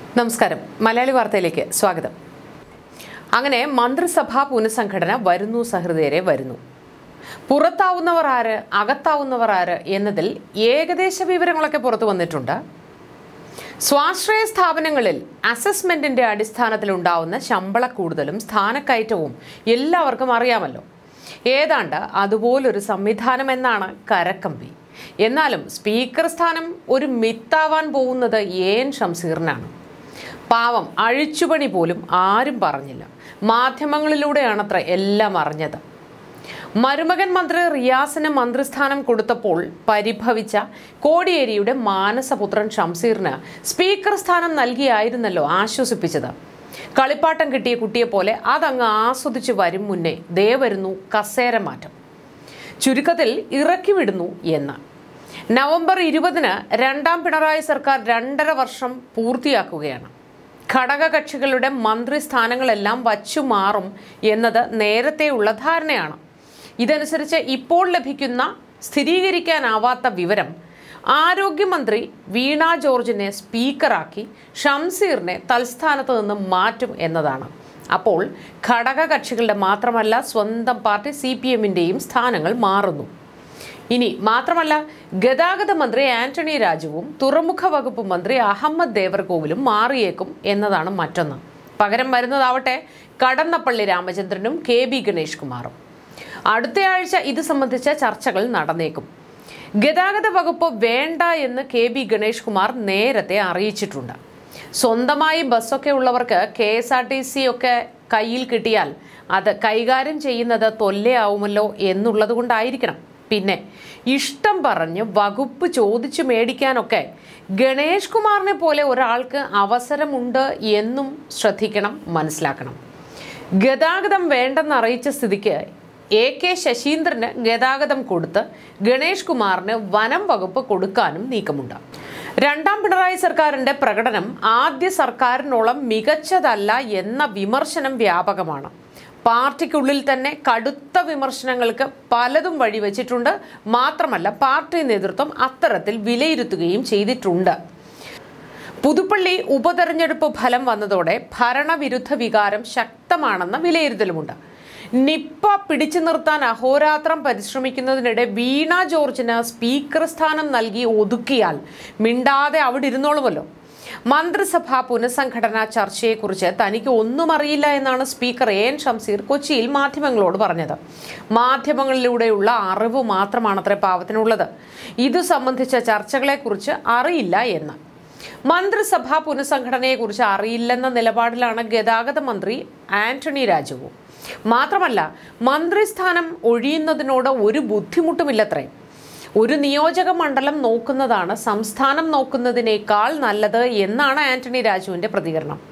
നമസ്കാരം മലയാളി വാർത്തയിലേക്ക് സ്വാഗതം അങ്ങനെ മന്ത്രിസഭാ പുനഃസംഘടന വരുന്നു സഹൃദയരെ വരുന്നു പുറത്താവുന്നവർ ആര് അകത്താവുന്നവർ ആര് എന്നതിൽ ഏകദേശ വിവരങ്ങളൊക്കെ പുറത്തു വന്നിട്ടുണ്ട് സ്വാശ്രയ സ്ഥാപനങ്ങളിൽ അസസ്മെന്റിന്റെ അടിസ്ഥാനത്തിൽ ഉണ്ടാവുന്ന ശമ്പള കൂടുതലും സ്ഥാനക്കയറ്റവും എല്ലാവർക്കും അറിയാമല്ലോ ഏതാണ്ട് അതുപോലൊരു സംവിധാനം എന്നാണ് കരക്കമ്പി എന്നാലും സ്പീക്കർ സ്ഥാനം ഒരു മിത്താവാൻ പോകുന്നത് ഏൻ ഷംസീറിനാണ് പാവം അഴിച്ചുപണി പോലും ആരും പറഞ്ഞില്ല മാധ്യമങ്ങളിലൂടെയാണത്ര എല്ലാം അറിഞ്ഞത് മരുമകൻ മന്ത്രി റിയാസിന് മന്ത്രിസ്ഥാനം കൊടുത്തപ്പോൾ പരിഭവിച്ച കോടിയേരിയുടെ മാനസപുത്രൻ ഷംസീറിന് സ്പീക്കർ സ്ഥാനം നൽകിയായിരുന്നല്ലോ ആശ്വസിപ്പിച്ചത് കളിപ്പാട്ടം കിട്ടിയ കുട്ടിയെ പോലെ അതങ്ങ് ആസ്വദിച്ചു വരും മുന്നേ ദേ വരുന്നു കസേര മാറ്റം ചുരുക്കത്തിൽ ഇറക്കി വിടുന്നു എന്ന് നവംബർ ഇരുപതിന് രണ്ടാം പിണറായി സർക്കാർ രണ്ടര വർഷം പൂർത്തിയാക്കുകയാണ് ഘടകകക്ഷികളുടെ മന്ത്രിസ്ഥാനങ്ങളെല്ലാം വച്ചു മാറും എന്നത് നേരത്തെയുള്ള ധാരണയാണ് ഇതനുസരിച്ച് ഇപ്പോൾ ലഭിക്കുന്ന സ്ഥിരീകരിക്കാനാവാത്ത വിവരം ആരോഗ്യമന്ത്രി വീണ ജോർജിനെ സ്പീക്കറാക്കി ഷംസീറിനെ തൽസ്ഥാനത്ത് നിന്ന് മാറ്റും എന്നതാണ് അപ്പോൾ ഘടകകക്ഷികളുടെ മാത്രമല്ല സ്വന്തം പാർട്ടി സി പി എമ്മിൻ്റെയും സ്ഥാനങ്ങൾ മാറുന്നു ഇനി മാത്രമല്ല ഗതാഗത മന്ത്രി ആന്റണി രാജുവും തുറമുഖ വകുപ്പ് മന്ത്രി അഹമ്മദ് ദേവർകോവിലും മാറിയേക്കും എന്നതാണ് മറ്റൊന്ന് പകരം വരുന്നതാവട്ടെ കടന്നപ്പള്ളി രാമചന്ദ്രനും കെ ബി ഗണേഷ് കുമാറും അടുത്തയാഴ്ച ഇത് സംബന്ധിച്ച ചർച്ചകൾ നടന്നേക്കും ഗതാഗത വകുപ്പ് വേണ്ട എന്ന് കെ ബി ഗണേഷ് കുമാർ നേരത്തെ അറിയിച്ചിട്ടുണ്ട് സ്വന്തമായി ബസ്സൊക്കെ ഉള്ളവർക്ക് K S R T C ഒക്കെ കയ്യിൽ കിട്ടിയാൽ അത് കൈകാര്യം ചെയ്യുന്നത് തൊല്ലയാവുമല്ലോ എന്നുള്ളത് കൊണ്ടായിരിക്കണം പിന്നെ ഇഷ്ടം പറഞ്ഞ് വകുപ്പ് ചോദിച്ചു മേടിക്കാനൊക്കെ ഗണേഷ് കുമാറിനെ പോലെ ഒരാൾക്ക് അവസരമുണ്ട് എന്നും ശ്രദ്ധിക്കണം മനസ്സിലാക്കണം ഗതാഗതം വേണ്ടെന്ന് അറിയിച്ച സ്ഥിതിക്ക് എ കെ ശശീന്ദ്രന് ഗതാഗതം കൊടുത്ത് ഗണേഷ് കുമാറിന് വനം വകുപ്പ് കൊടുക്കാനും നീക്കമുണ്ട് രണ്ടാം പിണറായി സർക്കാരിന്റെ പ്രകടനം ആദ്യ സർക്കാരിനോളം മികച്ചതല്ല എന്ന വിമർശനം വ്യാപകമാണ് പാർട്ടിക്കുള്ളിൽ തന്നെ കടുത്ത വിമർശനങ്ങൾക്ക് പലതും വഴിവെച്ചിട്ടുണ്ട് മാത്രമല്ല പാർട്ടി നേതൃത്വം അത്തരത്തിൽ വിലയിരുത്തുകയും ചെയ്തിട്ടുണ്ട് പുതുപ്പള്ളി ഉപതെരഞ്ഞെടുപ്പ് ഫലം വന്നതോടെ ഭരണവിരുദ്ധ വികാരം ശക്തമാണെന്ന വിലയിരുത്തലുമുണ്ട് നിപ്പ പിടിച്ചു നിർത്താൻ അഹോരാത്രം പരിശ്രമിക്കുന്നതിനിടെ വീണ ജോർജിന് സ്പീക്കർ സ്ഥാനം നൽകി ഒതുക്കിയാൽ മിണ്ടാതെ അവിടെ ഇരുന്നോളുമല്ലോ മന്ത്രിസഭാ പുനഃസംഘടനാ ചർച്ചയെക്കുറിച്ച് തനിക്ക് ഒന്നും അറിയില്ല എന്നാണ് സ്പീക്കർ എ എൻ ഷംസീർ കൊച്ചിയിൽ മാധ്യമങ്ങളോട് പറഞ്ഞത് മാധ്യമങ്ങളിലൂടെയുള്ള അറിവ് മാത്രമാണത്രേ പാവത്തിനുള്ളത് ഇതു സംബന്ധിച്ച ചർച്ചകളെക്കുറിച്ച് അറിയില്ല എന്ന് മന്ത്രിസഭാ പുനഃസംഘടനയെക്കുറിച്ച് അറിയില്ലെന്ന നിലപാടിലാണ് ഗതാഗത മന്ത്രി ആന്റണി രാജുവും മാത്രമല്ല മന്ത്രിസ്ഥാനം ഒഴിയുന്നതിനോട് ഒരു ബുദ്ധിമുട്ടുമില്ലത്രേ ഒരു നിയോജക മണ്ഡലം നോക്കുന്നതാണ് സംസ്ഥാനം നോക്കുന്നതിനേക്കാൾ നല്ലത് എന്നാണ് ആന്റണി രാജുവിന്റെ പ്രതികരണം